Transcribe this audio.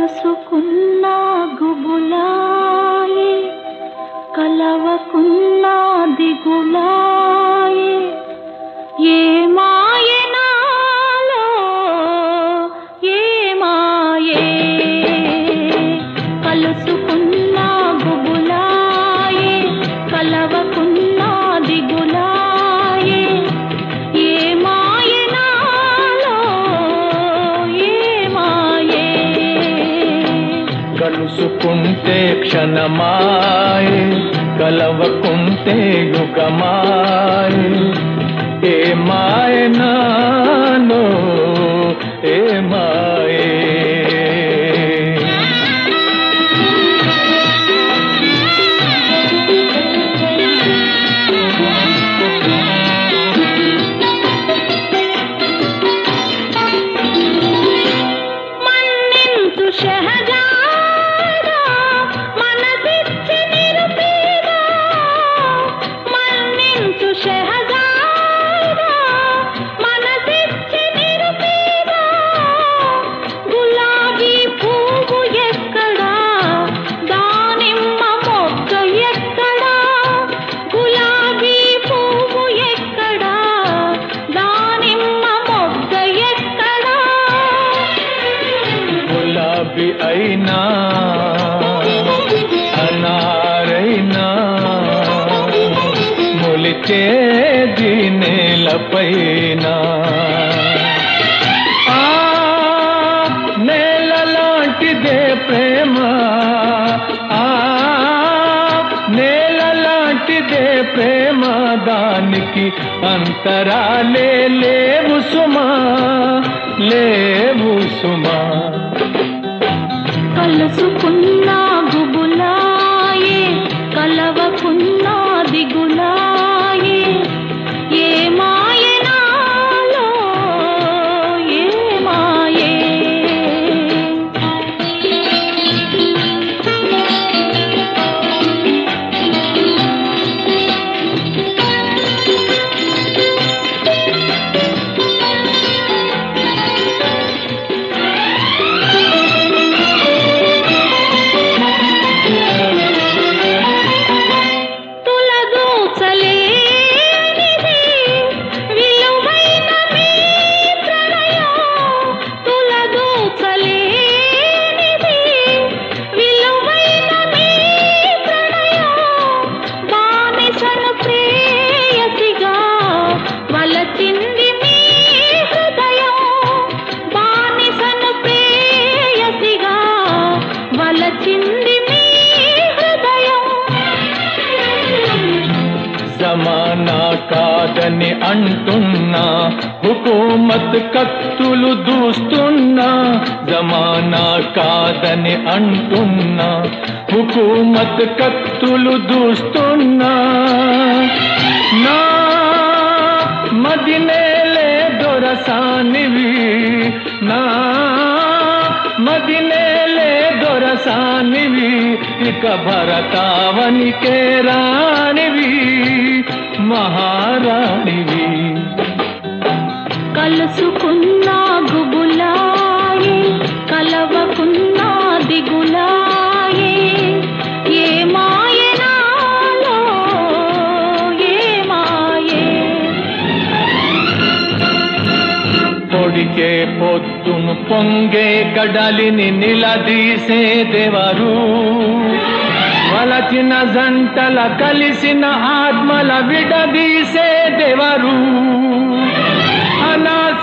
కలుసుకున్నా గుబులాయే కలవకున్నా దిగులాయే ఏ మాయనాలో ఏ మాయే కలుసుకున్నా గుబులాయే కలవకున్నా దిగులాయే ఏ మాయనాలో ఏ మాయే కలుసుకుంటే క్షణమాయే కలవకుంటే యుగమాయే ఏ మాయనాలో ఏ మాయే మన్నించు షహజాదా మనసిచ్చి నిరుపేదా మన్నించు షహజాదా మనసిచ్చి నిరుపేదా గులాబీ పువ్వు ఎక్కడా దానిమ్మ మొక్క ఎక్కడా గులాబీ పువ్వు ఎక్కడా దానిమ్మ మొక్క ఎక్కడా గులాబీ అయినా అనారైనా మొలిచేది నేలపైన ఆ నేల లాంటిదే ప్రేమ ఆ నేల లాంటిదే ప్రేమ దానికి అంతరాలే లేవు సుమా లేవు సుమా కలుసుకున్నా గుబులాయే కలవకున్నా దిగులాయే ఏ మాయనాలో ఏ మాయే తులదూచలేనిది విలువైన మీ ప్రణయం తులదూచలేనిది విలువైన మీ ప్రణయం బానిసను ప్రేయసిగా వలచింది మీ హృదయం బానిసను ప్రేయసిగా వలచింది మీ హృదయం జమానా కాదని అంటున్నా హుకూమత్ కత్తులు దూస్తున్నా జమానా కాదని అంటున్నా హుకూమత్ కత్తులు దూస్తున్నా నా మదినేలే దొరసానివి నా మదినేలే దొరసానివి ఇక భరతావనికే రానివి మహారాణివి కలుసుకున్నా గుబులాయే కలవకున్నా దిగులాయే ఏ మాయనాలో ఏ మాయే పొడికే పొద్దును పొంగే కడలిని నిలదీసేదెవరు వలచిన జంటల కలిసిన ఆత్మల విడదీసేదెవరు అనా